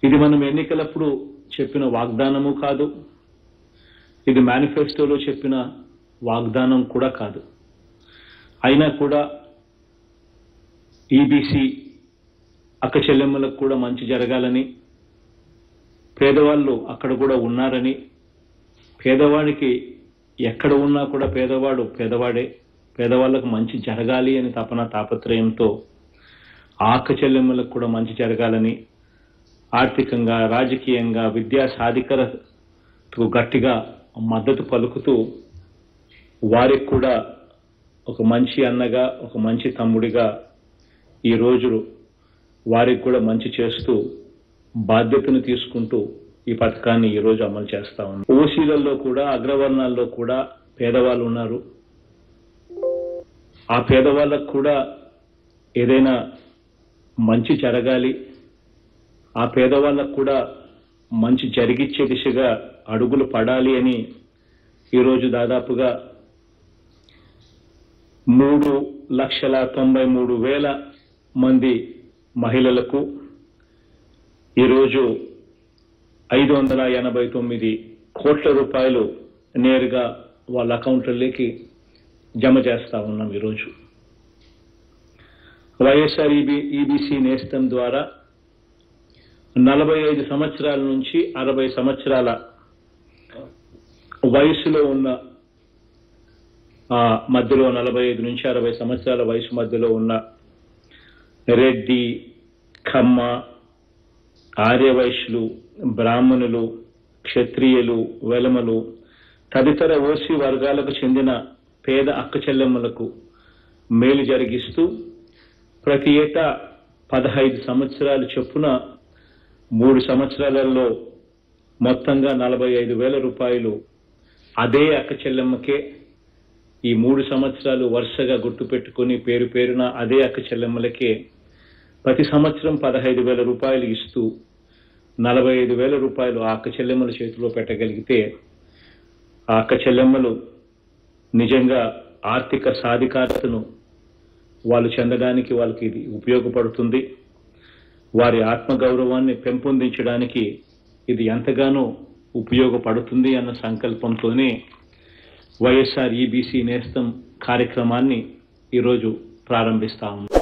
ఇది మనం ఎన్నికలప్పుడు చెప్పిన వాగ్దానము కాదు ఇది మేనిఫెస్టోలో చెప్పిన వాగ్దానం కూడా కాదు అయినా కూడా ఈబీసీ అక్క చెల్లెమ్మలకు కూడా మంచి జరగాలని పేదవాళ్ళు అక్కడ కూడా ఉన్నారని పేదవాడికి ఎక్కడ ఉన్నా కూడా పేదవాడు పేదవాడే పేదవాళ్ళకు మంచి జరగాలి అని తపన తాపత్రయంతో ఆ అక్క చెల్లెమ్మలకు కూడా మంచి జరగాలని ఆర్థికంగా రాజకీయంగా విద్యా సాధికారతకు గట్టిగా మద్దతు పలుకుతూ వారికి కూడా ఒక మంచి అన్నగా ఒక మంచి తమ్ముడిగా ఈ రోజు వారికి కూడా మంచి చేస్తూ బాధ్యతను తీసుకుంటూ ఈ పథకాన్ని ఈ రోజు అమలు చేస్తా ఉన్నాం ఓసీలలో కూడా అగ్రవర్ణాల్లో కూడా పేదవాళ్ళు ఉన్నారు ఆ పేదవాళ్ళకు కూడా ఏదైనా మంచి జరగాలి ఆ పేదవాళ్ళకు కూడా మంచి జరిగిచ్చే దిశగా అడుగులు పడాలి అని ఈరోజు దాదాపుగా మూడు లక్షల తొంభై మూడు వేల మంది మహిళలకు ఈరోజు ఐదు వందల ఎనభై తొమ్మిది కోట్ల రూపాయలు నేరుగా వాళ్ళ అకౌంట్లలోకి జమ చేస్తా ఉన్నాం ఈరోజు వైఎస్ఆర్ ఈబీ ఈబీసీ నేస్తం ద్వారా నలభై ఐదు సంవత్సరాల నుంచి అరవై సంవత్సరాల వయసులో ఉన్న ఆ, మధ్యలో నలభై ఐదు నుంచి అరవై సంవత్సరాల వయసు మధ్యలో ఉన్న రెడ్డి కమ్మ ఆర్యవైశ్యులు బ్రాహ్మణులు క్షత్రియులు వెలమలు తదితర ఓసీ వర్గాలకు చెందిన పేద అక్క చెల్లెమ్మలకు మేలు జరిగిస్తూ ప్రతి ఏటా పదహైదు సంవత్సరాలు చొప్పున మూడు సంవత్సరాలలో మొత్తంగా నలభై ఐదు వేల రూపాయలు అదే అక్క చెల్లెమ్మకే ఈ మూడు సంవత్సరాలు వరుసగా గుర్తుపెట్టుకుని పేరు పేరున అదే అక్క చెల్లెమ్మలకే ప్రతి సంవత్సరం పదహైదు వేల రూపాయలు ఇస్తూ నలభై ఐదు వేల రూపాయలు ఆ అక్క చెల్లెమ్మల చేతిలో పెట్టగలిగితే ఆ అక్క చెల్లెమ్మలు నిజంగా ఆర్థిక సాధికారతను వాళ్ళు చెందడానికి వాళ్ళకి ఇది ఉపయోగపడుతుంది వారి ఆత్మగౌరవాన్ని పెంపొందించడానికి ఇది ఎంతగానో ఉపయోగపడుతుంది అన్న సంకల్పంతోనే వైఎస్ఆర్ ఈబీసీ నేస్తం కార్యక్రమాన్ని ఈరోజు ప్రారంభిస్తా ఉన్నాం